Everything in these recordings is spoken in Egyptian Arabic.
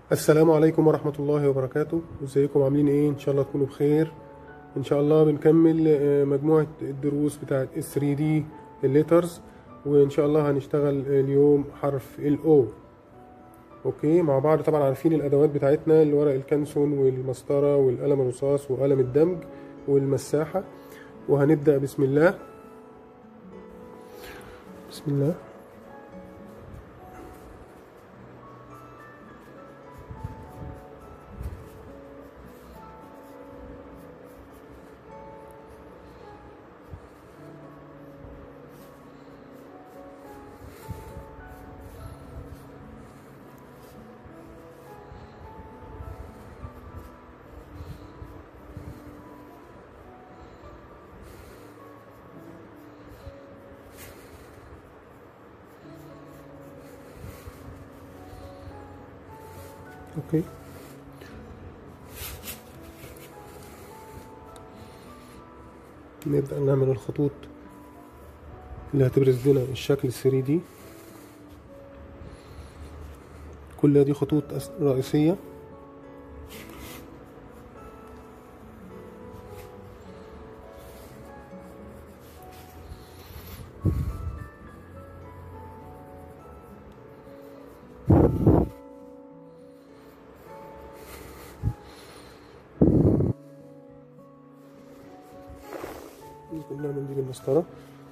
السلام عليكم ورحمة الله وبركاته ازيكم عاملين ايه ان شاء الله تكونوا بخير ان شاء الله بنكمل آه، مجموعة الدروس بتاعت ال 3 دي الليترز وان شاء الله هنشتغل اليوم حرف ال O اوكي مع بعض طبعا عارفين الادوات بتاعتنا اللي ورق الكنسون والمسطرة والقلم الرصاص وقلم الدمج والمساحة وهنبدأ بسم الله بسم الله اوكي نبدأ نعمل الخطوط اللي هتبرز لنا الشكل 3 دي كل دي خطوط أس- رئيسية ممكن نعمل دي بالمسطرة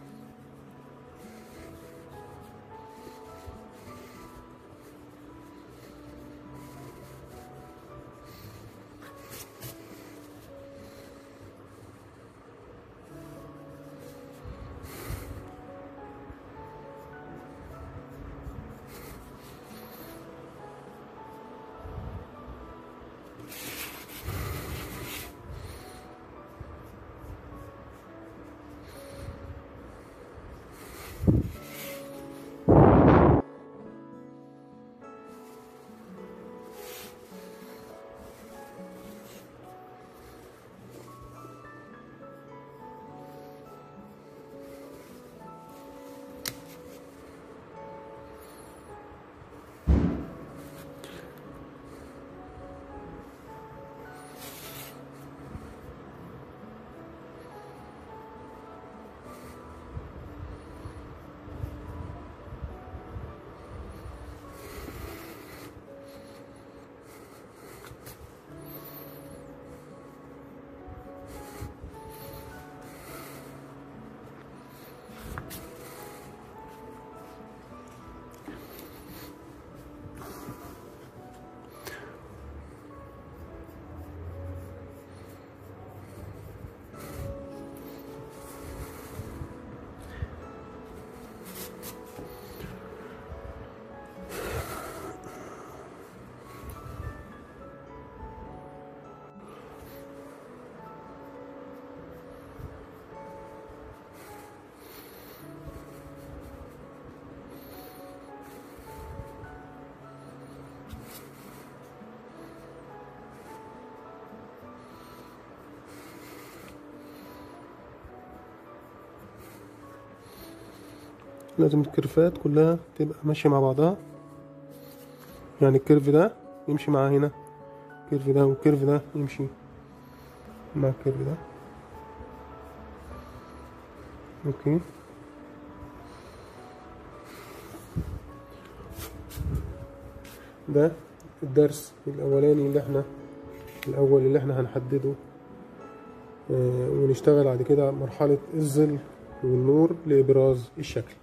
لازم الكيرفات كلها تبقى ماشية مع بعضها يعني الكيرف ده يمشي مع هنا الكيرف ده والكيرف ده يمشي مع الكيرف ده اوكي ده الدرس الاولاني اللي احنا الاول اللي احنا هنحدده آه، ونشتغل بعد كده مرحلة الظل والنور لإبراز الشكل